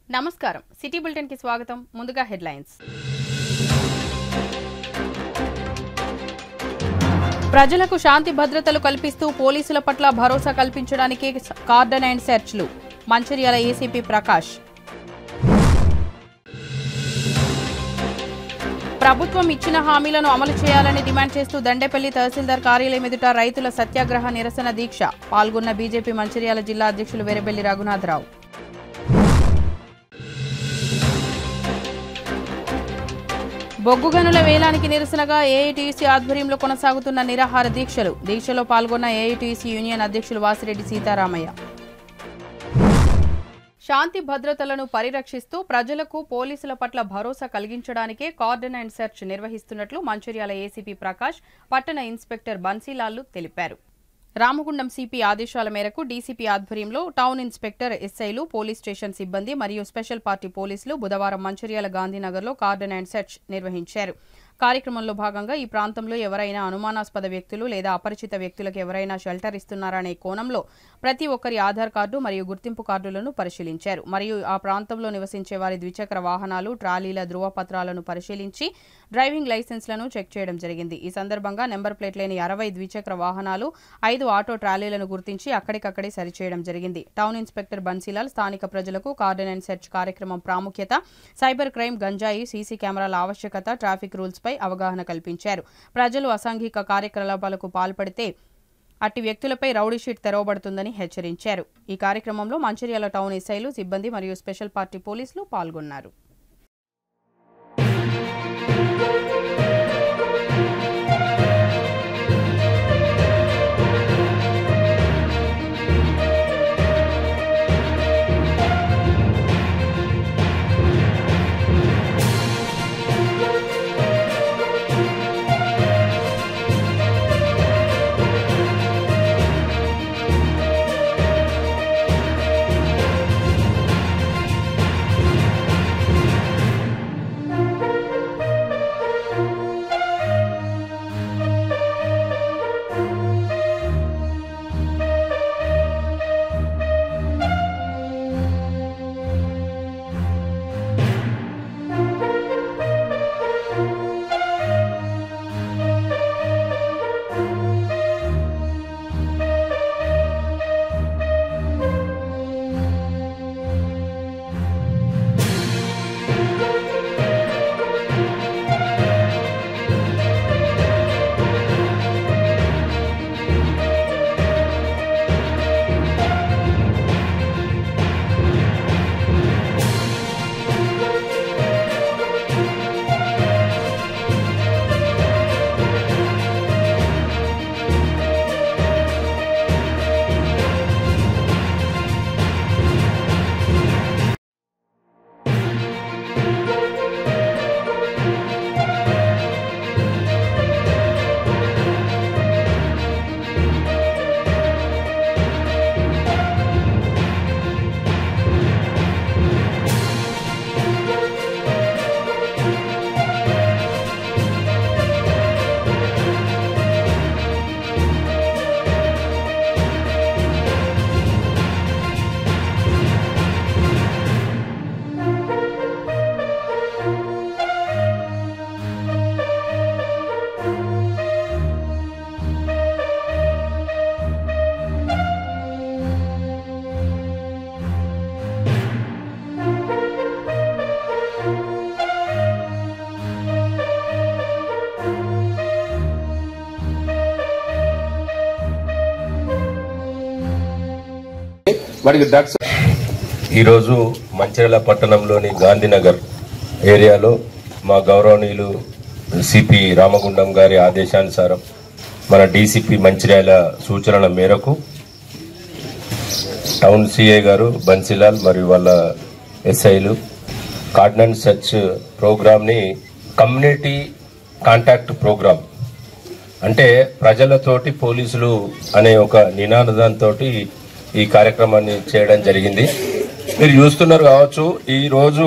నమస్కారం city bulletin కి స్వాగతం ముందుగా హెడ్లైన్స్ ప్రజలకు శాంతి భద్రతలు కల్పిస్తూ పోలీసుల పట్ల భరోసా కల్పించడానికి కార్డన్ అండ్ సెర్చ్లు మంచిర్యాల ఏసీపీ ప్రకాష్ ప్రభుత్వం ఇచ్చిన హామీలను అమలు చేయాలని డిమాండ్ చేస్తూ దండేపల్లి తహసీల్దార్ కార్యాలయం ఎదుట రైతుల సత్యాగ్రహ నిరసన దీక్ష పాల్గొన్న బీజేపీ మంచిర్యాల జిల్లా అధ్యక్షులు వెరబెల్లి రఘునాథరావు బొగ్గు గనుల వేలానికి నిరసనగా ఏఐటీసీ ఆధ్వర్యంలో కొనసాగుతున్న నిరాహార దీక్షలు దీక్షలో పాల్గొన్న ఏఐటీసీ యూనియన్ అధ్యక్షులు వాసిరెడ్డి సీతారామయ్య శాంతి భద్రతలను పరిరక్షిస్తూ ప్రజలకు పోలీసుల పట్ల భరోసా కలిగించడానికే కార్డన్ అండ్ సెర్చ్ నిర్వహిస్తున్నట్లు మంచిర్యాల ఏసీపీ ప్రకాష్ పట్టణ ఇన్స్పెక్టర్ బన్సీలాల్లు తెలిపారు రామగుండం సిపి ఆదేశాల మేరకు డీసీపీ ఆధ్వర్యంలో టౌన్ ఇన్స్పెక్టర్ ఎస్ఐలు పోలీస్ స్టేషన్ సిబ్బంది మరియు స్పెషల్ పార్టీ పోలీసులు బుధవారం మంచిర్యాల గాంధీనగర్లో కార్డన్ అండ్ సెర్చ్ నిర్వహించారు కార్యక్రమంలో భాగంగా ఈ ప్రాంతంలో ఎవరైనా అనుమానాస్పద వ్యక్తులు లేదా అపరిచిత వ్యక్తులకు ఎవరైనా షెల్టర్ ఇస్తున్నారనే కోణంలో ప్రతి ఒక్కరి ఆధార్ కార్డు మరియు గుర్తింపు కార్డులను పరిశీలించారు మరియు ఆ ప్రాంతంలో నివసించే వారి ద్విచక్ర వాహనాలు ట్రాలీల ధృవపత్రాలను పరిశీలించి డ్రైవింగ్ లైసెన్స్లను చెక్ చేయడం జరిగింది ఈ సందర్భంగా నెంబర్ ప్లేట్ లేని అరవై ద్విచక్ర వాహనాలు ఐదు ఆటో ట్రాలీలను గుర్తించి అక్కడికక్కడే సరిచేయడం జరిగింది టౌన్ ఇన్స్పెక్టర్ బన్సీలాల్ స్థానిక ప్రజలకు కార్డన్ అండ్ సెర్చ్ కార్యక్రమం ప్రాముఖ్యత సైబర్ క్రైమ్ గంజాయి సీసీ కెమెరాల ఆవశ్యకత ట్రాఫిక్ రూల్స్ పై అవగాహన కల్పించారు ప్రజలు అసాంఘిక కార్యకలాపాలకు పాల్పడితే అట్టి వ్యక్తులపై రౌడీ షీట్ తెరవబడుతుందని హెచ్చరించారు ఈ కార్యక్రమంలో మంచిర్యాల టౌన్ ఎస్ఐలు సిబ్బంది మరియు స్పెషల్ పార్టీ పోలీసులు పాల్గొన్నారు వాడికి డ్రగ్స్ ఈరోజు మంచిర్యాల పట్టణంలోని గాంధీనగర్ ఏరియాలో మా గౌరవనీయులు సిపి రామగుండం గారి ఆదేశానుసారం మన డీసీపీ మంచిర్యాల సూచనల మేరకు టౌన్ సిఐ గారు బన్సీలాల్ మరియు వాళ్ళ ఎస్ఐలు కార్డినెన్స్ సెర్చ్ ప్రోగ్రామ్ని కమ్యూనిటీ కాంటాక్ట్ ప్రోగ్రామ్ అంటే ప్రజలతోటి పోలీసులు అనే ఒక నినాదంతో ఈ కార్యక్రమాన్ని చేయడం జరిగింది మీరు చూస్తున్నారు కావచ్చు ఈ రోజు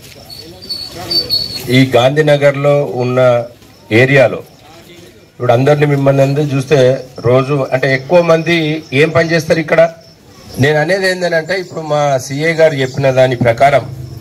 ఈ గాంధీనగర్లో ఉన్న ఏరియాలో ఇప్పుడు అందరిని మిమ్మల్ని అందరూ చూస్తే రోజు అంటే ఎక్కువ మంది ఏం పని చేస్తారు ఇక్కడ నేను అనేది ఏంటంటే ఇప్పుడు మా సిఏ గారు చెప్పిన దాని ప్రకారం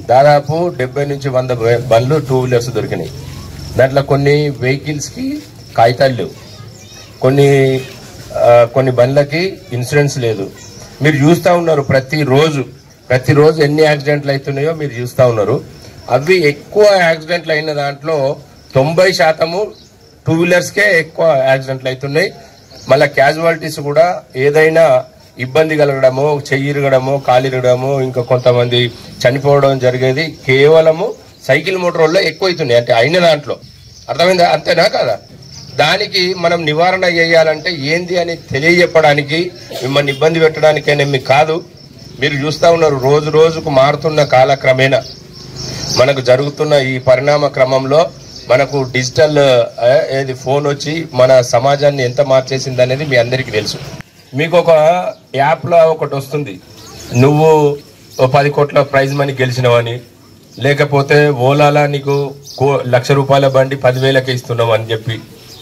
దాదాపు డెబ్బై నుంచి వంద బ- బండ్లు టూ వీలర్స్ దొరికినాయి దాంట్లో కొన్ని వెహికల్స్ కి కాగితాలు లేవు కొన్ని ఆ, కొన్ని బండ్లకి ఇన్సూరెన్స్ లేదు మీరు చూస్తూ ఉన్నారు ప్రతిరోజు ప్రతిరోజు ఎన్ని యాక్సిడెంట్లు అవుతున్నాయో మీరు చూస్తూ ఉన్నారు అవి ఎక్కువ యాక్సిడెంట్లు అయిన దాంట్లో తొంభై శాతము టూ వీలర్స్కే ఎక్కువ యాక్సిడెంట్లు అవుతున్నాయి మళ్ళీ క్యాజువాలిటీస్ కూడా ఏదైనా ఇబ్బంది కలగడము చెయ్యి ఇరగడము కాలు ఇరగడము ఇంకా కొంతమంది చనిపోవడం జరిగేది కేవలము సైకిల్ మోటార్ ఎక్కువ అవుతున్నాయి అంటే అయిన దాంట్లో అర్థమైందా అంతేనా కదా దానికి మనం నివారణ చేయాలంటే ఏంది అని తెలియజెప్పడానికి మిమ్మల్ని ఇబ్బంది పెట్టడానికైనా కాదు మీరు చూస్తా ఉన్నారు రోజు రోజుకు మారుతున్న కాలక్రమేణా మనకు జరుగుతున్న ఈ పరిణామ క్రమంలో మనకు డిజిటల్ ఆ, ఏది ఫోన్ వచ్చి మన సమాజాన్ని ఎంత మార్చేసింది అనేది మీ అందరికీ తెలుసు మీకు ఒక యాప్లో ఒకటి వస్తుంది నువ్వు ఓ పది కోట్ల ప్రైజ్ మనీ గెలిచినవని లేకపోతే ఓలాలా నీకు కో- లక్ష రూపాయల బండి పదివేలకి ఇస్తున్నావు అని చెప్పి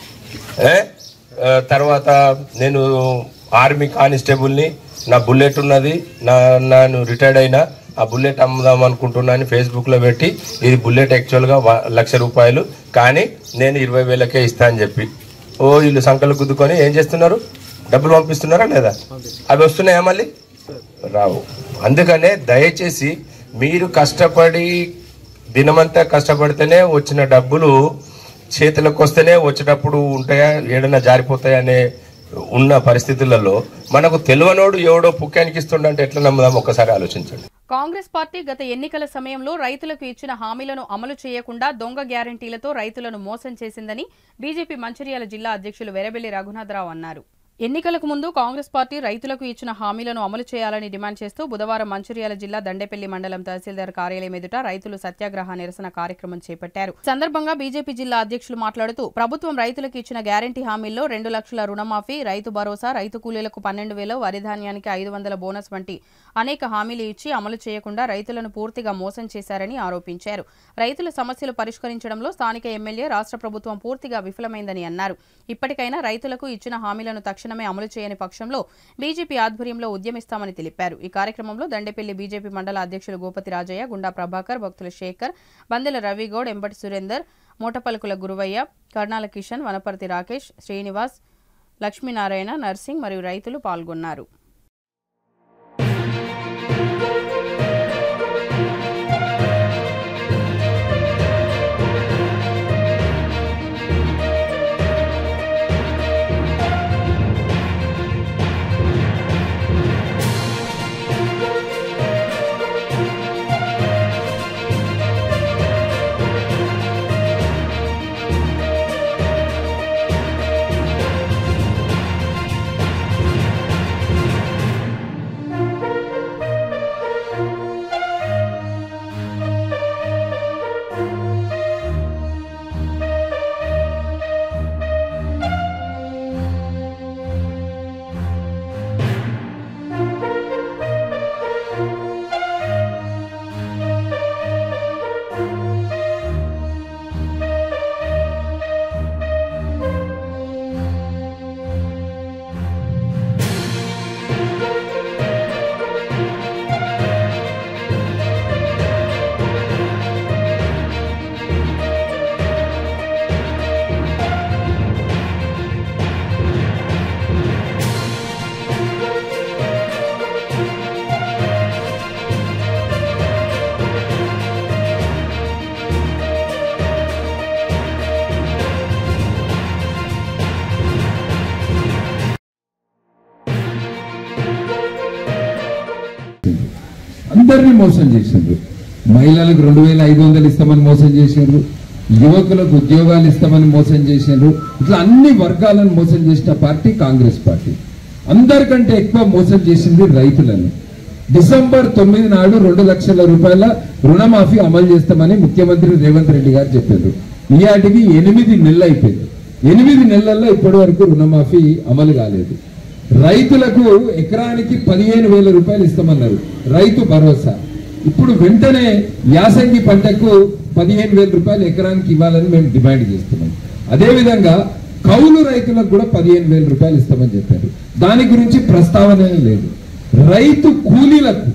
ఏ? ఆ, తర్వాత నేను ఆర్మీ కానిస్టేబుల్ని నా బుల్లెట్ ఉన్నది నా నేను రిటైర్డ్ అయినా ఆ బుల్లెట్ అమ్ముదాం అనుకుంటున్నాను ఫేస్బుక్ లో పెట్టి ఇది బుల్లెట్ యాక్చువల్ గా వ- లక్ష రూపాయలు కానీ నేను ఇరవై వేలకే ఇస్తా అని చెప్పి ఓ వీళ్ళు సంకలు గుద్దుకొని ఏం చేస్తున్నారు డబ్బులు పంపిస్తున్నారా లేదా అవి వస్తున్నాయా మళ్ళీ రావు అందుకనే దయచేసి మీరు కష్టపడి దినమంతా కష్టపడితేనే వచ్చిన డబ్బులు చేతులకు వస్తేనే వచ్చేటప్పుడు ఉంటాయా ఏడన్నా జారిపోతాయా అనే ఉన్న పరిస్థితులలో మనకు తెలియనోడు ఎవడో పుక్కానికి ఇస్తుండంటే ఎట్లా నమ్ముదాం ఒక్కసారి ఆలోచించండి కాంగ్రెస్ పార్టీ గత ఎన్నికల సమయంలో రైతులకు ఇచ్చిన హామీలను అమలు చేయకుండా దొంగ గ్యారంటీలతో రైతులను మోసం చేసిందని బీజేపీ మంచిర్యాల జిల్లా అధ్యక్షులు వెరబెల్లి రఘునాథరావు అన్నారు ఎన్నికలకు ముందు కాంగ్రెస్ పార్టీ రైతులకు ఇచ్చిన హామీలను అమలు చేయాలని డిమాండ్ చేస్తూ బుధవారం మంచిర్యాల జిల్లా దండేపల్లి మండలం తహసీల్దార్ కార్యాలయం ఎదుట రైతులు సత్యాగ్రహ నిరసన కార్యక్రమం చేపట్టారు ఈ సందర్భంగా బీజేపీ జిల్లా అధ్యక్షులు మాట్లాడుతూ ప్రభుత్వం రైతులకు ఇచ్చిన గ్యారంటీ హామీల్లో రెండు లక్షల రుణమాఫీ రైతు భరోసా రైతు కూలీలకు పన్నెండు వేలు వరి ధాన్యానికి ఐదు వందల బోనస్ వంటి అనేక హామీలు ఇచ్చి అమలు చేయకుండా రైతులను పూర్తిగా మోసం చేశారని ఆరోపించారు రైతుల సమస్యలు పరిష్కరించడంలో స్థానిక ఎమ్మెల్యే రాష్ట్ర ప్రభుత్వం పూర్తిగా విఫలమైందని అన్నారు ఇప్పటికైనా రైతులకు ఇచ్చిన హామీలను తక్షణమే అమలు చేయని పక్షంలో బీజేపీ ఆధ్వర్యంలో ఉద్యమిస్తామని తెలిపారు ఈ కార్యక్రమంలో దండేపల్లి బీజేపీ మండల అధ్యక్షులు గోపతి రాజయ్య గుండా ప్రభాకర్ భక్తుల శేఖర్ బందెల రవిగౌడ్ ఎంబటి సురేందర్ మూటపలుకుల గురువయ్య కర్ణాల కిషన్ వనపర్తి రాకేష్ శ్రీనివాస్ లక్ష్మీనారాయణ నర్సింగ్ మరియు రైతులు పాల్గొన్నారు అందరినీ మోసం చేసిండ్రు మహిళలకు రెండు వేల ఐదు వందలు ఇస్తామని మోసం చేసిండ్రు యువకులకు ఉద్యోగాలు ఇస్తామని మోసం చేసిండ్రు ఇట్లా అన్ని వర్గాలను మోసం చేసిన పార్టీ కాంగ్రెస్ పార్టీ అందరికంటే ఎక్కువ మోసం చేసింది రైతులను డిసెంబర్ తొమ్మిది నాడు రెండు లక్షల రూపాయల రుణమాఫీ అమలు చేస్తామని ముఖ్యమంత్రి రేవంత్ రెడ్డి గారు చెప్పారు ఈయాటికి ఎనిమిది నెలలు అయిపోయింది ఎనిమిది నెలల్లో ఇప్పటి వరకు రుణమాఫీ అమలు కాలేదు రైతులకు ఎకరానికి పదిహేను వేల రూపాయలు ఇస్తామన్నారు రైతు భరోసా ఇప్పుడు వెంటనే యాసంగి పంటకు పదిహేను వేల రూపాయలు ఎకరానికి ఇవ్వాలని మేము డిమాండ్ చేస్తున్నాం అదేవిధంగా కౌలు రైతులకు కూడా పదిహేను వేల రూపాయలు ఇస్తామని చెప్పారు దాని గురించి ప్రస్తావన లేదు రైతు కూలీలకు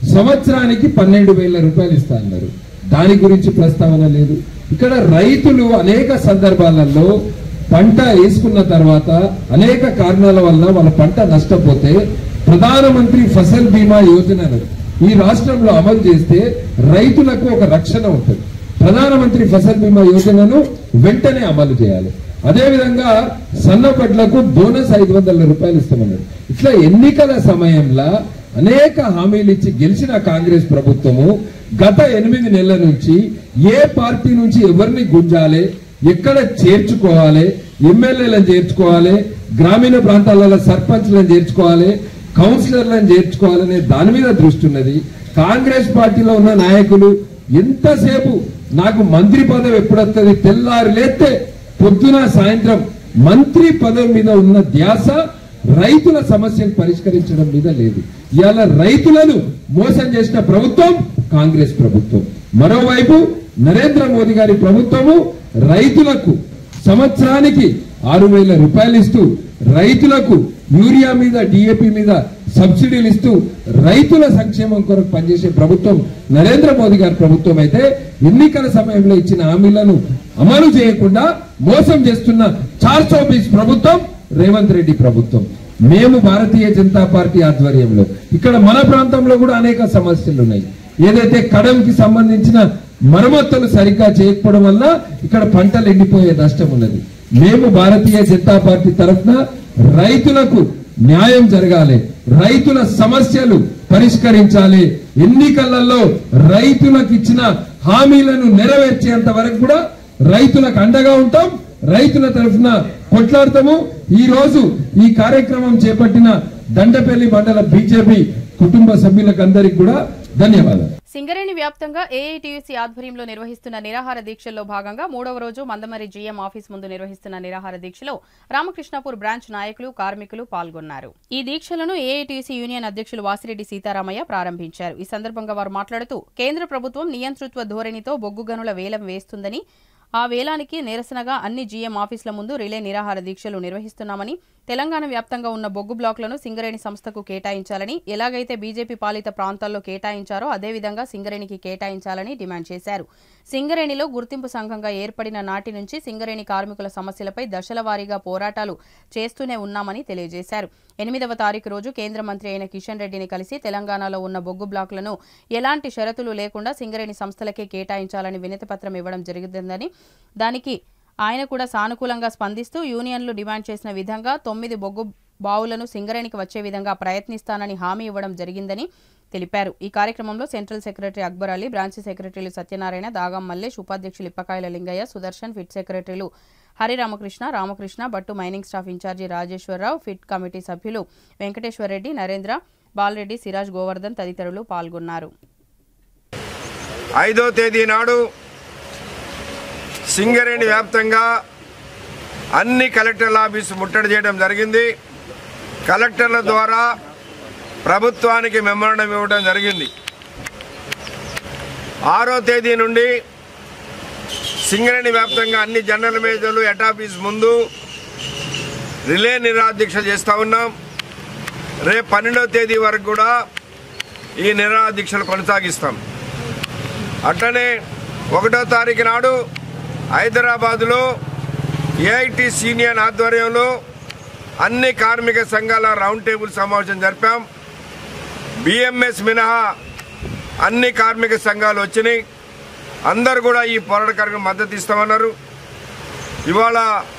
సంవత్సరానికి పన్నెండు వేల రూపాయలు ఇస్తా అన్నారు దాని గురించి ప్రస్తావన లేదు ఇక్కడ రైతులు అనేక సందర్భాలలో పంట వేసుకున్న తర్వాత అనేక కారణాల వల్ల వాళ్ళ పంట నష్టపోతే ప్రధానమంత్రి ఫసల్ బీమా యోజనను ఈ రాష్ట్రంలో అమలు చేస్తే రైతులకు ఒక రక్షణ ఉంటుంది ప్రధానమంత్రి ఫసల్ బీమా యోజనను వెంటనే అమలు చేయాలి అదేవిధంగా సన్నపట్లకు బోనస్ ఐదు వందల రూపాయలు ఇస్తామన్నారు ఇట్లా ఎన్నికల సమయంలో అనేక హామీలు ఇచ్చి గెలిచిన కాంగ్రెస్ ప్రభుత్వము గత ఎనిమిది నెలల నుంచి ఏ పార్టీ నుంచి ఎవరిని గుంజాలి ఎక్కడ చేర్చుకోవాలి ఎమ్మెల్యేలను చేర్చుకోవాలి గ్రామీణ ప్రాంతాలలో సర్పంచ్లను చేర్చుకోవాలి కౌన్సిలర్లను చేర్చుకోవాలనే దాని మీద దృష్టి ఉన్నది కాంగ్రెస్ పార్టీలో ఉన్న నాయకులు ఎంతసేపు నాకు మంత్రి పదవి ఎప్పుడొస్తుంది తెల్లారి లేస్తే పొద్దున సాయంత్రం మంత్రి పదవి మీద ఉన్న ధ్యాస రైతుల సమస్యను పరిష్కరించడం మీద లేదు ఇవాళ రైతులను మోసం చేసిన ప్రభుత్వం కాంగ్రెస్ ప్రభుత్వం మరోవైపు నరేంద్ర మోదీ గారి ప్రభుత్వము రైతులకు సంవత్సరానికి ఆరు వేల రూపాయలు ఇస్తూ రైతులకు యూరియా మీద డిఏపి మీద సబ్సిడీలు ఇస్తూ రైతుల సంక్షేమం కొరకు పనిచేసే ప్రభుత్వం నరేంద్ర మోదీ గారి ప్రభుత్వం అయితే ఎన్నికల సమయంలో ఇచ్చిన హామీలను అమలు చేయకుండా మోసం చేస్తున్న చార్ చౌబీస్ ప్రభుత్వం రేవంత్ రెడ్డి ప్రభుత్వం మేము భారతీయ జనతా పార్టీ ఆధ్వర్యంలో ఇక్కడ మన ప్రాంతంలో కూడా అనేక సమస్యలు ఉన్నాయి ఏదైతే కడంకి సంబంధించిన మరమ్మతులు సరిగ్గా చేయకపోవడం వల్ల ఇక్కడ పంటలు ఎండిపోయే నష్టం ఉన్నది మేము భారతీయ జనతా పార్టీ తరఫున రైతులకు న్యాయం జరగాలి రైతుల సమస్యలు పరిష్కరించాలి ఎన్నికలలో రైతులకు ఇచ్చిన హామీలను నెరవేర్చేంత వరకు కూడా రైతులకు అండగా ఉంటాం రైతుల తరఫున కొట్లాడతాము ఈ రోజు ఈ కార్యక్రమం చేపట్టిన దండపల్లి మండల బీజేపీ కుటుంబ సభ్యులకు అందరికి కూడా ధన్యవాదాలు సింగరేణి వ్యాప్తంగా ఏఐటీయూసీ ఆధ్వర్యంలో నిర్వహిస్తున్న నిరాహార దీక్షల్లో భాగంగా మూడవ రోజు మందమరి జీఎం ఆఫీస్ ముందు నిర్వహిస్తున్న నిరాహార దీక్షలో రామకృష్ణాపూర్ బ్రాంచ్ నాయకులు కార్మికులు పాల్గొన్నారు ఈ దీక్షలను ఏఐటీయూసీ యూనియన్ అధ్యక్షులు వాసిరెడ్డి సీతారామయ్య ప్రారంభించారు ఈ సందర్భంగా వారు మాట్లాడుతూ కేంద్ర ప్రభుత్వం నియంతృత్వ ధోరణితో బొగ్గు గనుల వేలం వేస్తుందని ఆ వేలానికి నిరసనగా అన్ని జీఎం ఆఫీసుల ముందు రిలే నిరాహార దీక్షలు నిర్వహిస్తున్నామని తెలంగాణ వ్యాప్తంగా ఉన్న బొగ్గు బ్లాకులను సింగరేణి సంస్థకు కేటాయించాలని ఎలాగైతే బీజేపీ పాలిత ప్రాంతాల్లో కేటాయించారో అదేవిధంగా సింగరేణికి కేటాయించాలని డిమాండ్ చేశారు సింగరేణిలో గుర్తింపు సంఘంగా ఏర్పడిన నాటి నుంచి సింగరేణి కార్మికుల సమస్యలపై దశల వారీగా పోరాటాలు చేస్తూనే ఉన్నామని తెలియజేశారు ఎనిమిదవ తారీఖు రోజు కేంద్ర మంత్రి అయిన కిషన్ రెడ్డిని కలిసి తెలంగాణలో ఉన్న బొగ్గు బ్లాకులను ఎలాంటి షరతులు లేకుండా సింగరేణి సంస్థలకే కేటాయించాలని వినతిపత్రం ఇవ్వడం జరుగుతుందని దానికి ఆయన కూడా సానుకూలంగా స్పందిస్తూ యూనియన్లు డిమాండ్ చేసిన విధంగా తొమ్మిది బొగ్గు బావులను సింగరేణికి వచ్చే విధంగా ప్రయత్నిస్తానని హామీ ఇవ్వడం జరిగిందని తెలిపారు ఈ కార్యక్రమంలో central secretary Akbar Ali branch సెక్రటరీలు సత్యనారాయణ దాగం మల్లేష్ ఉపాధ్యక్షులు ఇప్పకాయల లింగయ్య సుదర్శన్ ఫిట్ సెక్రటరీలు Hari Ramakrishna Ramakrishna Bhattu mining staff in charge Rajeshwararao pit committee సభ్యులు వెంకటేశ్వరరెడ్డి నరేంద్ర బాలరెడ్డి సిరాజ్ గోవర్ధన్ తదితరులు పాల్గొన్నారు ఐదో తేదీ నాడు సింగరేణి వ్యాప్తంగా అన్ని కలెక్టర్ల ఆఫీసు ముట్టడి చేయడం జరిగింది కలెక్టర్ల ద్వారా ప్రభుత్వానికి మెమోరండం ఇవ్వడం జరిగింది ఆరో తేదీ నుండి సింగరేణి వ్యాప్తంగా అన్ని జనరల్ మేనేజర్లు హెడ్ ఆఫీస్ ముందు రిలే నిరాదీక్ష చేస్తూ ఉన్నాం రేపు పన్నెండవ తేదీ వరకు కూడా ఈ నిరాదీక్షలు కొనసాగిస్తాం అట్లనే ఒకటో తారీఖు నాడు హైదరాబాదులో ఏఐటి సీనియర్ ఆధ్వర్యంలో అన్ని కార్మిక సంఘాల రౌండ్ టేబుల్ సమావేశం జరిపాం బిఎంఎస్ మినహా అన్ని కార్మిక సంఘాలు వచ్చినాయి అందరు కూడా ఈ పోరాట కార్యక్రమం మద్దతు ఇస్తామన్నారు ఇవాళ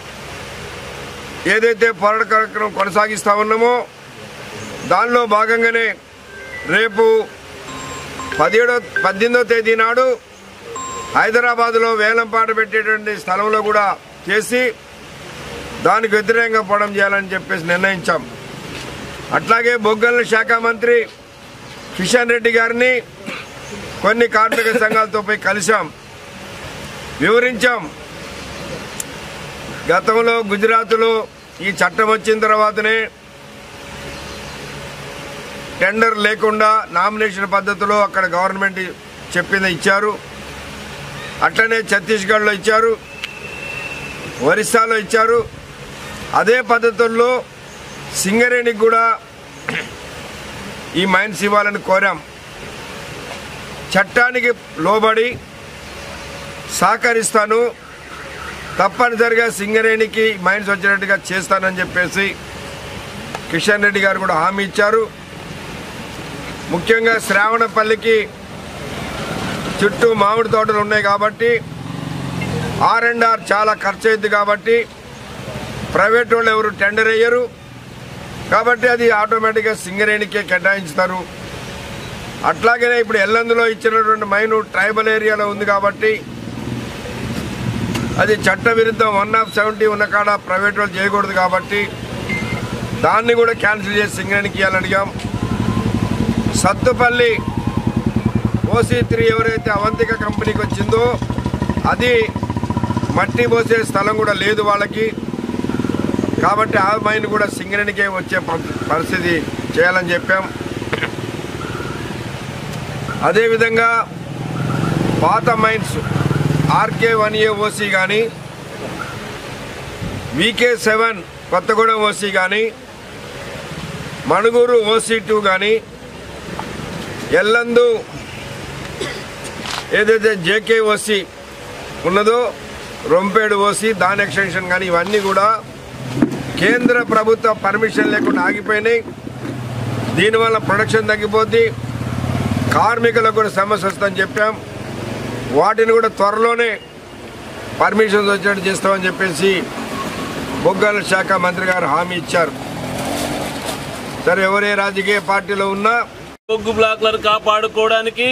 ఏదైతే పోరాట కార్యక్రమం కొనసాగిస్తా ఉన్నామో దానిలో భాగంగానే రేపు పదిహేడో పద్దెనిమిదో తేదీ నాడు హైదరాబాద్లో వేలంపాట పెట్టేటువంటి స్థలంలో కూడా చేసి దానికి వ్యతిరేకంగా పోవడం చేయాలని చెప్పేసి నిర్ణయించాం అట్లాగే బొగ్గల శాఖ మంత్రి కిషన్ రెడ్డి గారిని కొన్ని కార్మిక సంఘాలతో పోయి కలిశాం వివరించాం గతంలో గుజరాత్లో ఈ చట్టం వచ్చిన తర్వాతనే టెండర్ లేకుండా నామినేషన్ పద్ధతిలో అక్కడ గవర్నమెంట్ చెప్పింది ఇచ్చారు అట్లనే ఛత్తీస్గఢ్లో ఇచ్చారు ఒరిస్సాలో ఇచ్చారు అదే పద్ధతుల్లో సింగరేణికి కూడా ఈ మైన్స్ ఇవ్వాలని కోరాం చట్టానికి లోబడి సహకరిస్తాను తప్పనిసరిగా సింగరేణికి మైండ్స్ వచ్చినట్టుగా చేస్తానని చెప్పేసి కిషన్ రెడ్డి గారు కూడా హామీ ఇచ్చారు ముఖ్యంగా శ్రావణపల్లికి చుట్టూ మామిడి తోటలు ఉన్నాయి కాబట్టి ఆర్ అండ్ ఆర్ చాలా ఖర్చు అయింది కాబట్టి ప్రైవేట్ వాళ్ళు ఎవరు టెండర్ అయ్యరు కాబట్టి అది ఆటోమేటిక్గా సింగరేణికే కేటాయించుతారు అట్లాగే ఇప్పుడు ఎల్లందులో ఇచ్చినటువంటి మైను ట్రైబల్ ఏరియాలో ఉంది కాబట్టి అది చట్ట విరుద్ధం వన్ ఆఫ్ సెవెంటీ ఉన్న కాడ ప్రైవేట్ వాళ్ళు చేయకూడదు కాబట్టి దాన్ని కూడా క్యాన్సిల్ చేసి సింగరేణికి ఇవ్వాలని అడిగాం సత్తుపల్లి ఓసీ త్రీ ఎవరైతే అవంతిక కంపెనీకి వచ్చిందో అది మట్టి పోసే స్థలం కూడా లేదు వాళ్ళకి కాబట్టి ఆ మైన్ కూడా సింగరేణికే వచ్చే ప- పరిస్థితి చేయాలని చెప్పాం అదేవిధంగా పాత mines RK one A OC కానీ వికే సెవెన్ కొత్తగూడెం ఓసీ కానీ మణుగూరు ఓసీ టూ కానీ ఎల్లందు ఏదైతే జేకే ఓసీ ఉన్నదో రొంపేడు ఓసీ దాని ఎక్స్టెన్షన్ కానీ ఇవన్నీ కూడా కేంద్ర ప్రభుత్వ పర్మిషన్ లేకుండా ఆగిపోయినాయి దీనివల్ల ప్రొడక్షన్ తగ్గిపోద్ది కార్మికులకు కూడా సమస్య వస్తుందని చెప్పాం వాటిని కూడా త్వరలోనే పర్మిషన్స్ వచ్చేట్టు చేస్తామని చెప్పేసి బొగ్గాల శాఖ మంత్రి గారు హామీ ఇచ్చారు సరే ఎవరే రాజకీయ పార్టీలో ఉన్నా బొగ్గు బ్లాక్లను కాపాడుకోవడానికి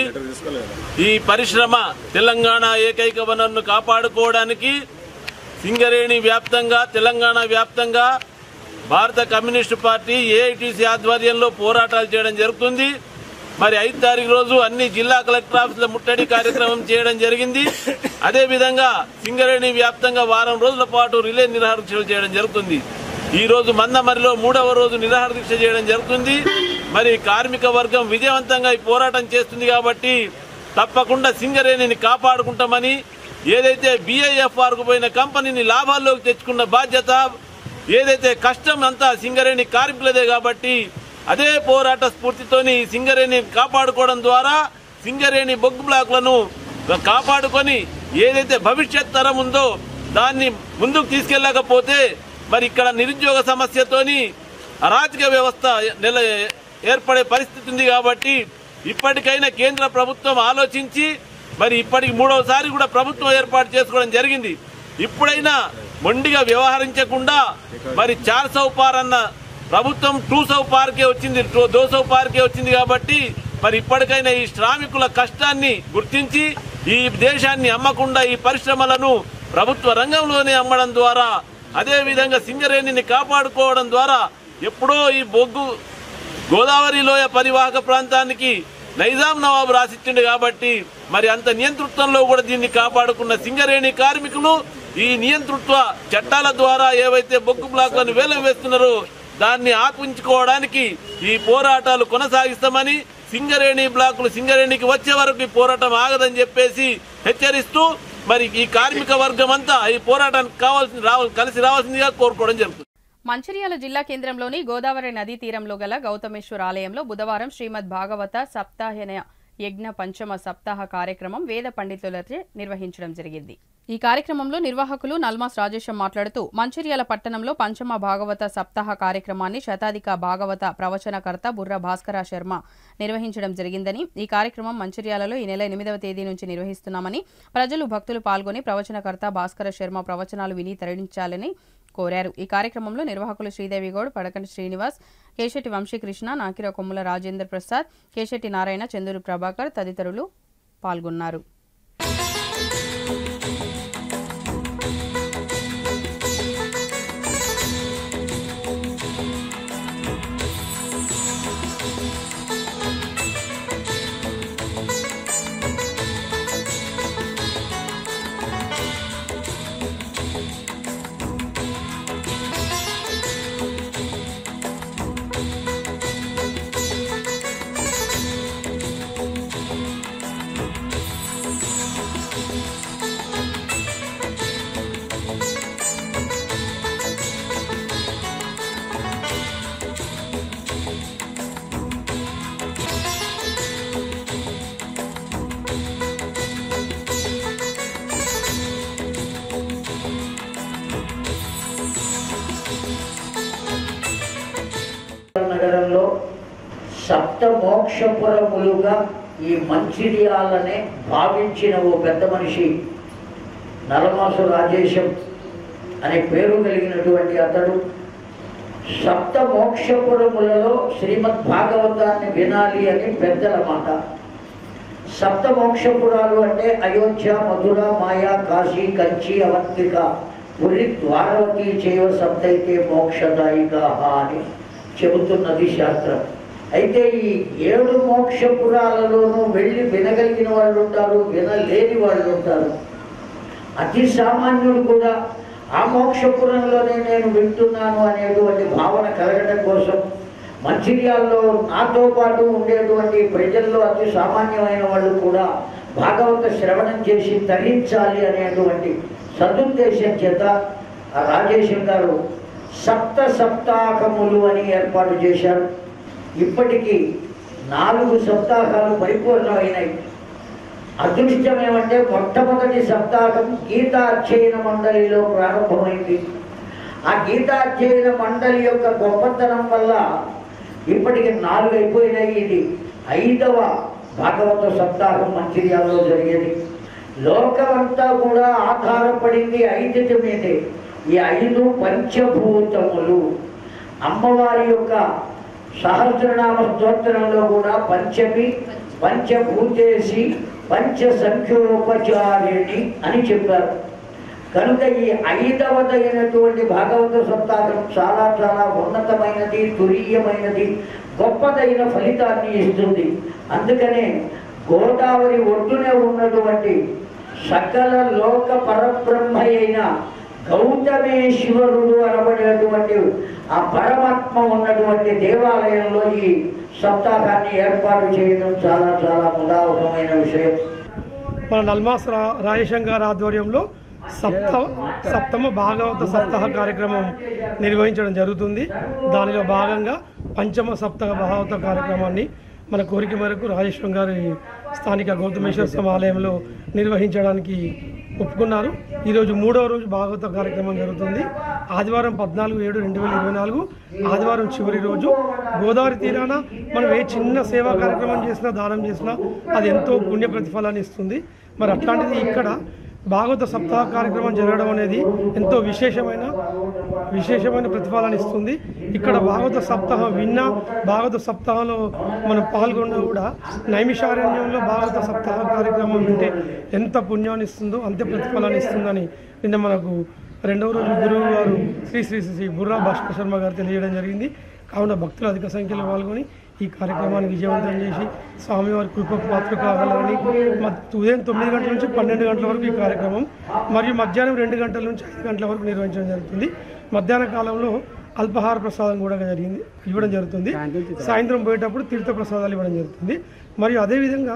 ఈ పరిశ్రమ తెలంగాణ ఏకైక వనరును కాపాడుకోవడానికి సింగరేణి వ్యాప్తంగా తెలంగాణ వ్యాప్తంగా భారత కమ్యూనిస్టు పార్టీ ఏఐటీసీ ఆధ్వర్యంలో పోరాటాలు చేయడం జరుగుతుంది మరి ఐదు తారీఖు రోజు అన్ని జిల్లా కలెక్టర్ ఆఫీసుల ముట్టడి కార్యక్రమం చేయడం జరిగింది అదేవిధంగా సింగరేణి వ్యాప్తంగా వారం రోజుల పాటు రిలే నిరాహార దీక్షలు చేయడం జరుగుతుంది ఈ రోజు మందమరిలో మూడవ రోజు నిరాహార దీక్ష చేయడం జరుగుతుంది మరి కార్మిక వర్గం విజయవంతంగా ఈ పోరాటం చేస్తుంది కాబట్టి తప్పకుండా సింగరేణిని కాపాడుకుంటామని ఏదైతే బిఐఎఫ్ఆర్ కు పోయిన కంపెనీని లాభాల్లోకి తెచ్చుకున్న బాధ్యత ఏదైతే కష్టం అంతా సింగరేణి కార్మికులదే కాబట్టి అదే పోరాట స్ఫూర్తితోని సింగరేణి కాపాడుకోవడం ద్వారా సింగరేణి బొగ్గు బ్లాక్లను కాపాడుకొని ఏదైతే భవిష్యత్ తరం ఉందో దాన్ని ముందుకు తీసుకెళ్ళకపోతే మరి ఇక్కడ నిరుద్యోగ సమస్యతోని అరాచక వ్యవస్థ నెల ఏర్పడే పరిస్థితి ఉంది కాబట్టి ఇప్పటికైనా కేంద్ర ప్రభుత్వం ఆలోచించి మరి ఇప్పటికి మూడవసారి కూడా ప్రభుత్వం ఏర్పాటు చేసుకోవడం జరిగింది ఇప్పుడైనా మొండిగా వ్యవహరించకుండా మరి చార్ సౌ పార్ అన్న ప్రభుత్వం టూ సౌ పార్కే వచ్చింది టూ- దో సౌ పార్కే వచ్చింది కాబట్టి మరి ఇప్పటికైనా ఈ శ్రామికుల కష్టాన్ని గుర్తించి ఈ దేశాన్ని అమ్మకుండా ఈ పరిశ్రమలను ప్రభుత్వ రంగంలోనే అమ్మడం ద్వారా అదే విధంగా సింగరేణిని కాపాడుకోవడం ద్వారా ఎప్పుడో ఈ బొగ్గు గోదావరి లోయ పరివాహక ప్రాంతానికి నైజాం నవాబు రాసిచ్చిండు కాబట్టి మరి అంత నియంతృత్వంలో కూడా దీన్ని కాపాడుకున్న సింగరేణి కార్మికులు ఈ నియంతృత్వ చట్టాల ద్వారా ఏవైతే బొగ్గు బ్లాక్లను వేలం వేస్తున్నారో దాన్ని ఆపించుకోవడానికి ఈ పోరాటాలు కొనసాగిస్తామని సింగరేణి బ్లాకులు సింగరేణికి వచ్చే వరకు ఈ పోరాటం ఆగదని చెప్పేసి హెచ్చరిస్తూ మరి ఈ కార్మిక వర్గం అంతా ఈ పోరాటానికి కావాల్సిన రావ కలిసి రావాల్సిందిగా కోరుకోవడం జరుగుతుంది మంచిర్యాల జిల్లా కేంద్రంలోని గోదావరి నదీ తీరంలో గల గౌతమేశ్వర ఆలయంలో బుధవారం శ్రీమద్ భాగవత సప్తాహన యజ్ఞ పంచమ సప్తాహ కార్యక్రమం వేద పండితులచే నిర్వహించడం జరిగింది ఈ కార్యక్రమంలో నిర్వాహకులు నల్మాస్ రాజేశం మాట్లాడుతూ మంచిర్యాల పట్టణంలో పంచమ భాగవత సప్తాహ కార్యక్రమాన్ని శతాధిక భాగవత ప్రవచనకర్త బుర్ర భాస్కర శర్మ నిర్వహించడం జరిగిందని ఈ కార్యక్రమం మంచిర్యాలలో ఈ నెల ఎనిమిదవ తేదీ నుంచి నిర్వహిస్తున్నామని ప్రజలు భక్తులు పాల్గొని ప్రవచనకర్త భాస్కర శర్మ ప్రవచనాలు విని తరలించాలని కోరారు ఈ కార్యక్రమంలో నిర్వాహకులు శ్రీదేవి గౌడ్ పడకంటి శ్రీనివాస్ కేశెట్టి వంశీకృష్ణ నాకిర కొమ్ముల రాజేంద్ర ప్రసాద్ కేశెట్టి నారాయణ చందూరు ప్రభాకర్ తదితరులు పాల్గొన్నారు సప్త మోక్షపురములుగా ఈ మంచిర్యాలనే భావించిన ఓ పెద్ద మనిషి నలమాసు రాజేశం అనే పేరు కలిగినటువంటి అతడు సప్త మోక్షపురములలో శ్రీమద్ భాగవతాన్ని వినాలి అని పెద్దల మాట సప్త మోక్షపురాలు అంటే అయోధ్య మధుర మాయా కాశీ కంచి అవంతిక పురి ద్వారవతి చేవ సప్తైతే మోక్షదాయిక అని చెబుతున్నది శాస్త్రం అయితే ఈ ఏడు మోక్షపురాలలోనూ వెళ్ళి వినగలిగిన వాళ్ళు ఉంటారు వినలేని వాళ్ళు ఉంటారు అతి సామాన్యుడు కూడా ఆ మోక్షపురంలోనే నేను వింటున్నాను అనేటువంటి భావన కలగడం కోసం మంచిర్యాల్లో నాతో పాటు ఉండేటువంటి ప్రజల్లో అతి సామాన్యమైన వాళ్ళు కూడా భాగవత శ్రవణం చేసి తరించాలి అనేటువంటి సదుద్దేశం చేత ఆ రాజేశం గారు సప్త సప్తాహములు అని ఏర్పాటు చేశారు ఇప్పటికీ నాలుగు సప్తాహాలు పరిపూర్ణమైనాయి అదృష్టం ఏమంటే మొట్టమొదటి సప్తాహం గీతాధ్యయన మండలిలో ప్రారంభమైంది ఆ గీతాధ్యయన మండలి యొక్క గొప్పతనం వల్ల ఇప్పటికి నాలుగు అయిపోయినాయి ఇది ఐదవ భాగవత సప్తాహం మంచిర్యాలలో జరిగేది లోకమంతా కూడా ఆధారపడింది ఐదిటి మీదే ఈ ఐదు పంచభూతములు అమ్మవారి యొక్క సహస్రనామ స్తోత్రంలో కూడా పంచమి పంచభూతేసి పంచ సంఖ్యోపచారిణి అని చెప్పారు కనుక ఈ ఐదవదైనటువంటి భాగవత సప్తాహం చాలా చాలా ఉన్నతమైనది తురీయమైనది గొప్పదైన ఫలితాన్ని ఇస్తుంది అందుకనే గోదావరి ఒడ్డునే ఉన్నటువంటి సకల లోక పరబ్రహ్మ అయిన గౌతమేశ్వరుడు అనబడేటువంటి ఆ పరమాత్మ ఉన్నటువంటి దేవాలయంలో ఈ సప్తాహాన్ని ఏర్పాటు చేయడం చాలా చాలా ముదావకమైన విషయం మన నల్మాస్ రా రాజేశం గారి ఆధ్వర్యంలో సప్త సప్తమ భాగవత సప్తాహ కార్యక్రమం నిర్వహించడం జరుగుతుంది దానిలో భాగంగా పంచమ సప్తాహ భాగవత కార్యక్రమాన్ని మన కోరిక మేరకు రాజేశ్వరం గారి స్థానిక గౌతమేశ్వర స్వామి ఆలయంలో నిర్వహించడానికి ఒప్పుకున్నారు ఈరోజు మూడవ రోజు భాగవత కార్యక్రమం జరుగుతుంది ఆదివారం పద్నాలుగు ఏడు రెండు వేల ఇరవై నాలుగు ఆదివారం చివరి రోజు గోదావరి తీరాన మనం ఏ చిన్న సేవా కార్యక్రమం చేసినా దానం చేసినా అది ఎంతో పుణ్య ప్రతిఫలాన్ని ఇస్తుంది మరి అట్లాంటిది ఇక్కడ భాగవత సప్తాహ కార్యక్రమం జరగడం అనేది ఎంతో విశేషమైన విశేషమైన ప్రతిఫలాన్ని ఇస్తుంది ఇక్కడ భాగవత సప్తాహం విన్నా భాగవత సప్తాహంలో మనం పాల్గొన్నా కూడా నైమిషారణ్యంలో భాగవత సప్తాహ కార్యక్రమం వింటే ఎంత పుణ్యాన్ని ఇస్తుందో అంతే ప్రతిఫలాన్ని ఇస్తుందని నిన్న మనకు రెండవ రోజు గురువు గారు శ్రీ శ్రీ శ్రీ బుర్రా భాస్కర్ శర్మ గారు తెలియజేయడం జరిగింది కావున భక్తులు అధిక సంఖ్యలో పాల్గొని ఈ కార్యక్రమాన్ని విజయవంతం చేసి స్వామివారి కృపకు పాత్ర కావాలని మ- ఉదయం తొమ్మిది గంటల నుంచి పన్నెండు గంటల వరకు ఈ కార్యక్రమం మరియు మధ్యాహ్నం రెండు గంటల నుంచి ఐదు గంటల వరకు నిర్వహించడం జరుగుతుంది మధ్యాహ్న కాలంలో అల్పహార ప్రసాదం కూడా జరిగింది ఇవ్వడం జరుగుతుంది సాయంత్రం పోయేటప్పుడు తీర్థ ప్రసాదాలు ఇవ్వడం జరుగుతుంది మరియు అదేవిధంగా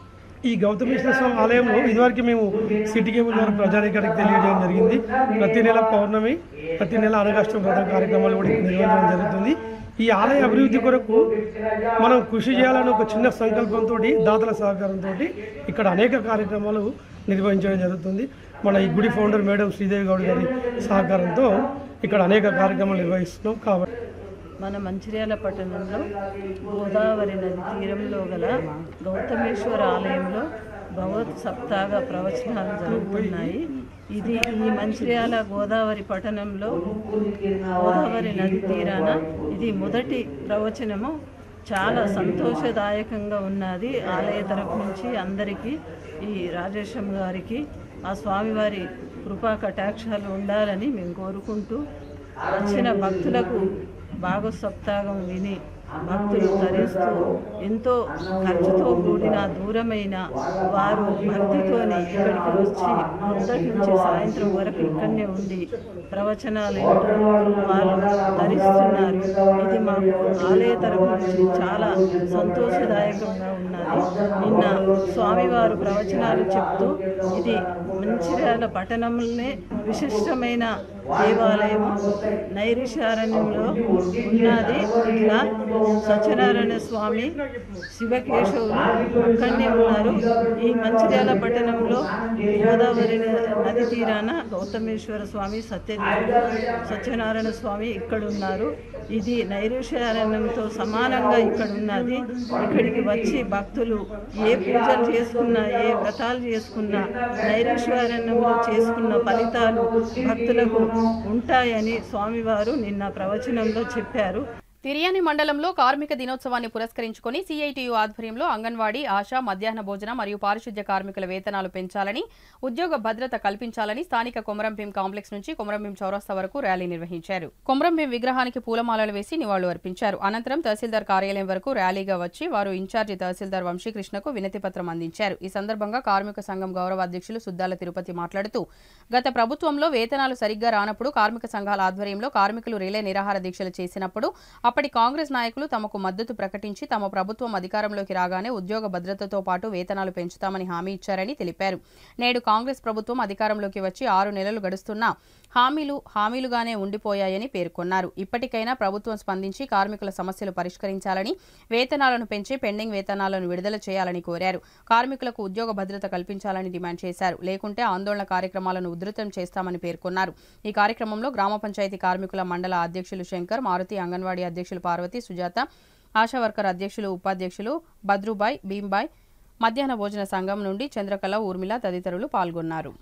ఈ గౌతమేశ్వర స్వామి ఆలయంలో ఇదివరకు మేము సిటీ కేబుల్ ద్వారా ప్రజానికానికి తెలియజేయడం జరిగింది ప్రతి నెల పౌర్ణమి ప్రతి నెల అనగాష్టం వ్రతం కార్యక్రమాలు కూడా ఇక్కడ నిర్వహించడం జరుగుతుంది ఈ ఆలయ అభివృద్ధి కొరకు మనం కృషి చేయాలని ఒక చిన్న సంకల్పంతో దాతల సహకారంతో ఇక్కడ అనేక కార్యక్రమాలు నిర్వహించడం జరుగుతుంది మన ఈ గుడి ఫౌండర్ మేడం శ్రీదేవి గౌడ్ గారి సహకారంతో ఇక్కడ అనేక కార్యక్రమాలు నిర్వహిస్తున్నాం కాబట్టి మన మంచిర్యాల పట్టణంలో గోదావరి నది తీరంలో గల గౌతమేశ్వర ఆలయంలో భగవత్ సప్తాహ ప్రవచనాలు జరుగుతున్నాయి ఇది ఈ మంచిర్యాల గోదావరి పట్టణంలో గోదావరి నది తీరాన ఇది మొదటి ప్రవచనము చాలా సంతోషదాయకంగా ఉన్నది ఆలయ తరపు నుంచి అందరికీ ఈ రాజేశం గారికి ఆ స్వామివారి కృపా కటాక్షాలు ఉండాలని మేము కోరుకుంటూ వచ్చిన భక్తులకు భాగ సప్తాహం విని భక్తులు తరిస్తూ ఎంతో ఖర్చుతో కూడిన దూరమైన వారు భక్తితోనే ఇక్కడికి వచ్చి మొదటి నుంచి సాయంత్రం వరకు ఇక్కడనే ఉండి ప్రవచనాలు వింటూ వాళ్ళు ధరిస్తున్నారు ఇది మాకు ఆలయ తరపు నుంచి చాలా సంతోషదాయకంగా ఉన్నది నిన్న స్వామివారు ప్రవచనాలు చెప్తూ ఇది మంచిర్యాల పట్టణంలోనే విశిష్టమైన దేవాలయము నైరిశారణ్యంలో ఉన్నది ఇట్లా సత్యనారాయణ స్వామి శివకేశవులు అక్కడనే ఉన్నారు ఈ మంచిర్యాల పట్టణంలో గోదావరి నది తీరాన గౌతమేశ్వర స్వామి సత్య సత్యనారాయణ స్వామి ఇక్కడ ఉన్నారు ఇది నైరుషారణ్యంతో సమానంగా ఇక్కడ ఉన్నది ఇక్కడికి వచ్చి భక్తులు ఏ పూజలు చేసుకున్నా ఏ వ్రతాలు చేసుకున్నా నైరుషారణ్యంలో చేసుకున్న ఫలితాలు భక్తులకు ఉంటాయని స్వామివారు నిన్న ప్రవచనంలో చెప్పారు తిర్యాని మండలంలో కార్మిక దినోత్సవాన్ని పురస్కరించుకొని సిఐటియు ఆధ్వర్యంలో అంగన్వాడీ ఆశా మధ్యాహ్న భోజన మరియు పారిశుద్ధ్య కార్మికుల వేతనాలు పెంచాలని ఉద్యోగ భద్రత కల్పించాలని స్థానిక కొమరంభీం కాంప్లెక్స్ నుంచి కొమరంభీం చౌరస్తా వరకు ర్యాలీ నిర్వహించారు కొమరంభీం విగ్రహానికి పూలమాలలు వేసి నివాళులు అర్పించారు అనంతరం తహసీల్దార్ కార్యాలయం వరకు ర్యాలీగా వచ్చి వారు ఇన్ఛార్జి తహసీల్దార్ వంశీకృష్ణకు వినతి పత్రం అందించారు ఈ సందర్భంగా కార్మిక సంఘం గౌరవ అధ్యక్షులు సుద్దాల తిరుపతి మాట్లాడుతూ గత ప్రభుత్వంలో వేతనాలు సరిగ్గా రానప్పుడు కార్మిక సంఘాల ఆధ్వర్యంలో కార్మికులు రిలే నిరాహార దీక్షలు చేసినప్పుడు అప్పటి కాంగ్రెస్ నాయకులు తమకు మద్దతు ప్రకటించి తమ ప్రభుత్వం అధికారంలోకి రాగానే ఉద్యోగ భద్రతతో పాటు వేతనాలు పెంచుతామని హామీ ఇచ్చారని తెలిపారు నేడు కాంగ్రెస్ ప్రభుత్వం అధికారంలోకి వచ్చి ఆరు నెలలు గడుస్తున్నా హామీలు హామీలుగానే ఉండిపోయాయని పేర్కొన్నారు ఇప్పటికైనా ప్రభుత్వం స్పందించి కార్మికుల సమస్యలు పరిష్కరించాలని వేతనాలను పెంచి పెండింగ్ వేతనాలను విడుదల చేయాలని కోరారు కార్మికులకు ఉద్యోగ భద్రత కల్పించాలని డిమాండ్ చేశారు లేకుంటే ఆందోళన కార్యక్రమాలను ఉధృతం చేస్తామని పేర్కొన్నారు ఈ కార్యక్రమంలో గ్రామ పంచాయతీ కార్మికుల మండల అధ్యక్షులు శంకర్ మారుతి అంగన్వాడీ అధ్యక్షులు పార్వతి సుజాత ఆశా వర్కర్ అధ్యక్షులు ఉపాధ్యక్షులు బద్రుబాయ్ భీంబాయ్ మధ్యాహ్న భోజన సంఘం నుండి చంద్రకళ ఊర్మిళ తదితరులు పాల్గొన్నారు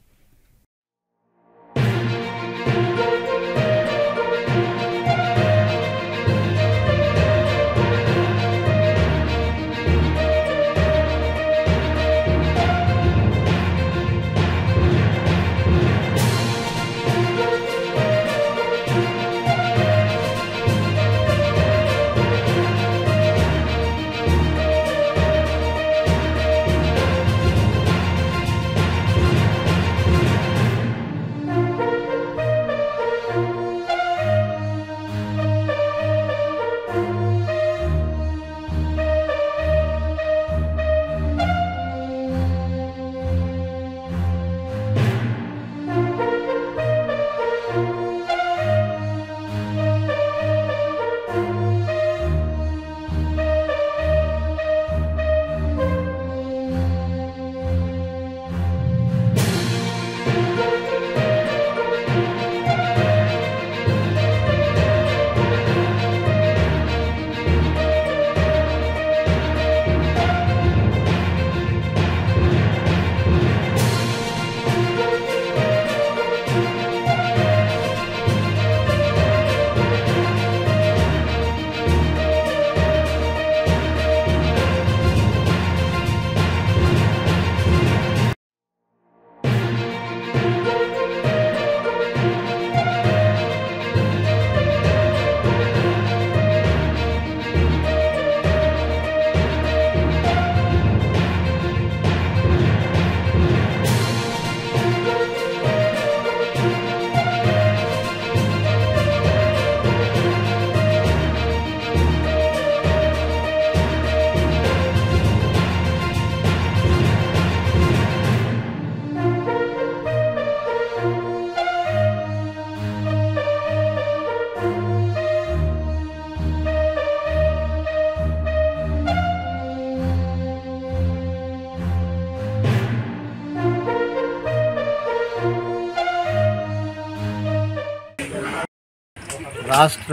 రాష్ట్ర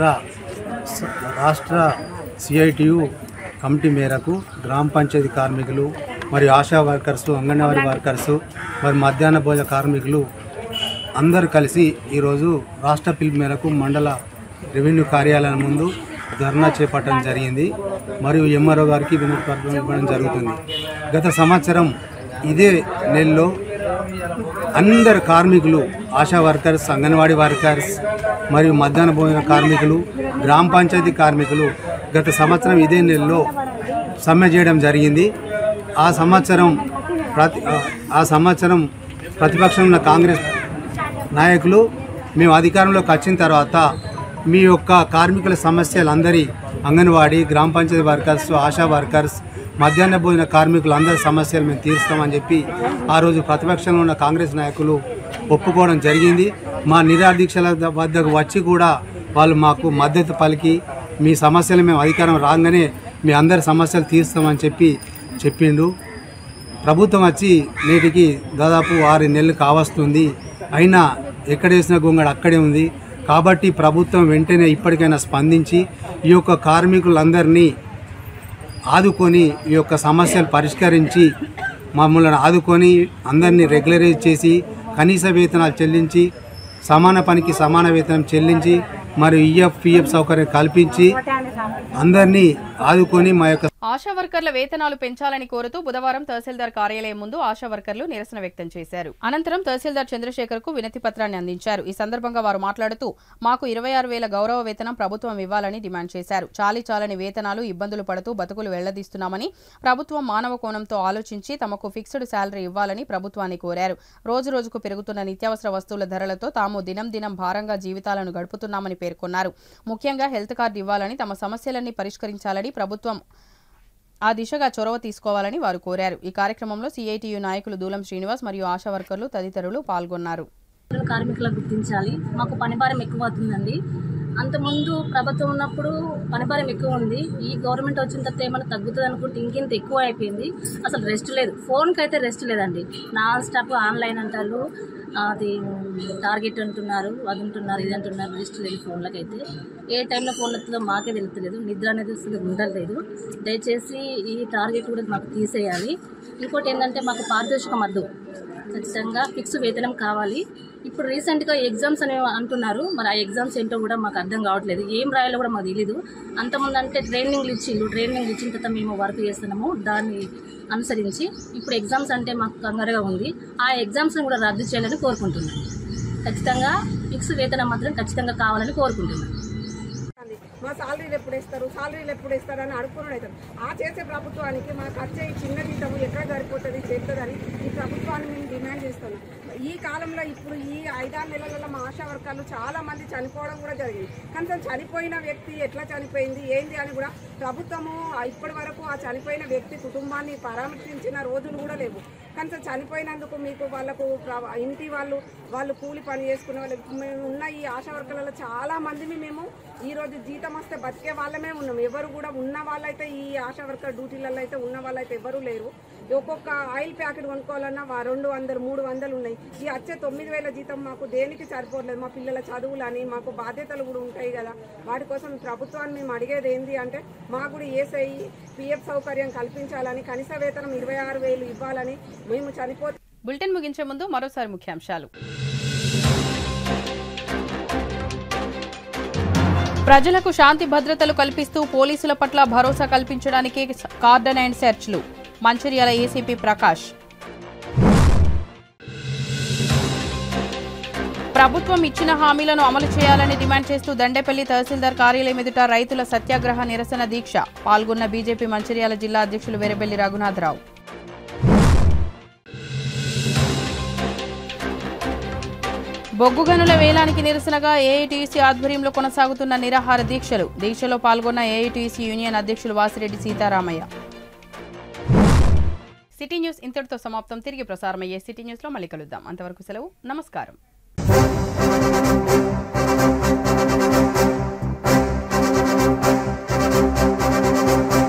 స- రాష్ట్ర సిఐటియు కమిటీ మేరకు గ్రామ పంచాయతీ కార్మికులు మరియు ఆశా వర్కర్సు అంగన్వాడీ వర్కర్సు మరి మధ్యాహ్న భోజన కార్మికులు అందరూ కలిసి ఈరోజు రాష్ట్ర పిలుపు మేరకు మండల రెవెన్యూ కార్యాలయం ముందు ధర్నా చేపట్టడం జరిగింది మరియు ఎంఆర్ఓ గారికి వినతి పత్రం ఇవ్వడం జరుగుతుంది గత సంవత్సరం ఇదే నెలలో అందరు కార్మికులు ఆశా వర్కర్స్ అంగన్వాడీ వర్కర్స్ మరియు మధ్యాహ్న భోజన కార్మికులు గ్రామ పంచాయతీ కార్మికులు గత సంవత్సరం ఇదే నెలలో సమ్మె చేయడం జరిగింది ఆ సంవత్సరం ప్రతి ఆ సంవత్సరం ప్రతిపక్షంలో ఉన్న కాంగ్రెస్ నాయకులు మేము అధికారంలోకి వచ్చిన తర్వాత మీ యొక్క కార్మికుల సమస్యలు అందరి అంగన్వాడీ గ్రామ పంచాయతీ వర్కర్స్ ఆశా వర్కర్స్ మధ్యాహ్న భోజన కార్మికులు అందరి సమస్యలు మేము తీరుస్తామని చెప్పి ఆ రోజు ప్రతిపక్షంలో ఉన్న కాంగ్రెస్ నాయకులు ఒప్పుకోవడం జరిగింది మా నిరాదీక్షల వద్దకు వచ్చి కూడా వాళ్ళు మాకు మద్దతు పలికి మీ సమస్యలు మేము అధికారం రాగానే మీ అందరి సమస్యలు తీరుస్తామని చెప్పి చెప్పిండు ప్రభుత్వం వచ్చి నేటికి దాదాపు ఆరు నెలలు కావస్తుంది అయినా ఎక్కడ వేసిన గొంగడు అక్కడే ఉంది కాబట్టి ప్రభుత్వం వెంటనే ఇప్పటికైనా స్పందించి ఈ యొక్క కార్మికులందరినీ ఆదుకొని ఈ యొక్క సమస్యలు పరిష్కరించి మమ్మల్ని ఆదుకొని అందరినీ రెగ్యులరైజ్ చేసి కనీస వేతనాలు చెల్లించి సమాన పనికి సమాన వేతనం చెల్లించి మరియు ఈఎఫ్ పిఎఫ్ సౌకర్యం కల్పించి అందరినీ ఆదుకొని మా యొక్క ఆశా వర్కర్ల వేతనాలు పెంచాలని కోరుతూ బుధవారం తహసీల్దార్ కార్యాలయం ముందు ఆశా వర్కర్లు నిరసన వ్యక్తం చేశారు అనంతరం తహసీల్దార్ చంద్రశేఖర్ కు వినతి పత్రాన్ని అందించారు ఈ సందర్భంగా వారు మాట్లాడుతూ మాకు ఇరవై ఆరు వేల గౌరవ వేతనం ప్రభుత్వం ఇవ్వాలని డిమాండ్ చేశారు చాలీ చాలని వేతనాలు ఇబ్బందులు పడుతూ బతుకులు వెళ్లదీస్తున్నామని ప్రభుత్వం మానవ కోణంతో ఆలోచించి తమకు ఫిక్స్డ్ శాలరీ ఇవ్వాలని ప్రభుత్వాన్ని కోరారు రోజు రోజుకు పెరుగుతున్న నిత్యావసర వస్తువుల ధరలతో తాము దినం దినం భారంగా జీవితాలను గడుపుతున్నామని పేర్కొన్నారు ముఖ్యంగా హెల్త్ కార్డు ఇవ్వాలని తమ సమస్యలన్నీ పరిష్కరించాలని ప్రభుత్వం ఆ దిశగా చొరవ తీసుకోవాలని వారు కోరారు ఈ కార్యక్రమంలో సిఐటియు నాయకులు దూలం శ్రీనివాస్ మరియు ఆశా వర్కర్లు తదితరులు పాల్గొన్నారు కార్మికులకు గుర్తించాలి మాకు పనిభారం ఎక్కువ అవుతుందండి అంతకుముందు ప్రభుత్వం ఉన్నప్పుడు పనిభారం ఎక్కువ ఉంది ఈ గవర్నమెంట్ వచ్చిన తర్వాత ఏమైనా తగ్గుతుంది అనుకుంటే ఇంకింత ఎక్కువ అయిపోయింది అసలు రెస్ట్ లేదు ఫోన్కి అయితే రెస్ట్ లేదండి నాన్ స్టాప్ ఆన్లైన్ అంటారు అది టార్గెట్ అంటున్నారు అది అంటున్నారు ఇది అంటున్నారు రెస్ట్ లేదు ఫోన్లకైతే ఏ టైంలో ఫోన్ వస్తుందో మాకే తెలుస్తలేదు నిద్ర అనేది అసలు ఉండలేదు దయచేసి ఈ టార్గెట్ కూడా మాకు తీసేయాలి ఇంకోటి ఏంటంటే మాకు పారితోషికం వద్దు ఖచ్చితంగా ఫిక్స్ వేతనం కావాలి ఇప్పుడు రీసెంట్గా ఎగ్జామ్స్ అనేవి అంటున్నారు మరి ఆ ఎగ్జామ్స్ ఏంటో కూడా మాకు అర్థం కావట్లేదు ఏం రాయాలో కూడా మాకు తెలియదు అంతకుముందు అంటే ట్రైనింగ్లు ఇచ్చిండ్రు ట్రైనింగ్ ఇచ్చిన తర్వాత మేము వర్క్ చేస్తున్నాము దాన్ని అనుసరించి ఇప్పుడు ఎగ్జామ్స్ అంటే మాకు కంగారుగా ఉంది ఆ ఎగ్జామ్స్ని కూడా రద్దు చేయాలని కోరుకుంటున్నాను ఖచ్చితంగా ఫిక్స్ వేతనం మాత్రం ఖచ్చితంగా కావాలని కోరుకుంటున్నాను మా సాలరీలు ఎప్పుడు ఇస్తారు సాలరీలు ఎప్పుడు ఇస్తారు అని అడుక్కున్నాడు అవుతారు ఆ చేసే ప్రభుత్వానికి మాకు వచ్చే ఈ చిన్న జీతం ఎక్కడ సరిపోతుంది చేస్తుందని ఈ ప్రభుత్వాన్ని మేము డిమాండ్ చేస్తున్నాం ఈ కాలంలో ఇప్పుడు ఈ ఐదారు నెలలలో మా ఆశా వర్కర్లు చాలా మంది చనిపోవడం కూడా జరిగింది కనీసం చనిపోయిన వ్యక్తి ఎట్లా చనిపోయింది ఏంది అని కూడా ప్రభుత్వము ఇప్పటి వరకు ఆ చనిపోయిన వ్యక్తి కుటుంబాన్ని పరామర్శించిన రోజులు కూడా లేవు కనీసం చనిపోయినందుకు మీకు వాళ్ళకు ప్ర- ఇంటి వాళ్ళు వాళ్ళు కూలి పని చేసుకునే వాళ్ళు మేము ఉన్న ఈ ఆశా వర్కర్లలో చాలా మందిని మేము ఈ రోజు జీతం వస్తే బతికే వాళ్ళమే ఉన్నాం ఎవరు కూడా ఉన్న వాళ్ళైతే ఈ ఆశా వర్కర్ డ్యూటీలలో అయితే ఉన్న వాళ్ళైతే ఎవరు లేరు ఒక్కొక్క ఆయిల్ ప్యాకెట్ కొనుక్కోవాలన్నా వా- రెండు వందలు మూడు వందలు ఉన్నాయి ఈ వచ్చే తొమ్మిది వేల జీతం మాకు దేనికి సరిపోవట్లేదు మా పిల్లల చదువులని మాకు బాధ్యతలు కూడా ఉంటాయి కదా వాటి కోసం ప్రభుత్వాన్ని మేము అడిగేది ఏంటి అంటే మాకు కూడా ఏసఐ పిఎఫ్ సౌకర్యం కల్పించాలని కనీస వేతనం ఇరవై ఆరు వేలు ఇవ్వాలని మేము చనిపోతే బులెటిన్ ముగించే ముందు మరోసారి ముఖ్యాంశాలు ప్రజలకు శాంతి భద్రతలు కల్పిస్తూ పోలీసుల పట్ల భరోసా కల్పించడానికి కార్డన్ అండ్ సెర్చ్లు మంచిర్యాల ఏసీపీ ప్రకాష్ ప్రభుత్వం ఇచ్చిన హామీలను అమలు చేయాలని డిమాండ్ చేస్తూ దండేపల్లి తహసీల్దార్ కార్యాలయం ఎదుట రైతుల సత్యాగ్రహ నిరసన దీక్ష పాల్గొన్న బీజేపీ మంచిర్యాల జిల్లా అధ్యక్షులు వెరబెల్లి రఘునాథరావు బొగ్గు గనుల వేలానికి నిరసనగా ఏఐటీసీ ఆధ్వర్యంలో కొనసాగుతున్న నిరాహార దీక్షలు దీక్షలో పాల్గొన్న ఏఐటీసీ యూనియన్ అధ్యక్షులు వాసిరెడ్డి సీతారామయ్య సిటీ న్యూస్ ఇంతటితో సమాప్తం తిరిగి ప్రసారమయ్యే సిటీ న్యూస్లో మళ్ళీ కలుద్దాం అంతవరకు సెలవు నమస్కారం Thank you.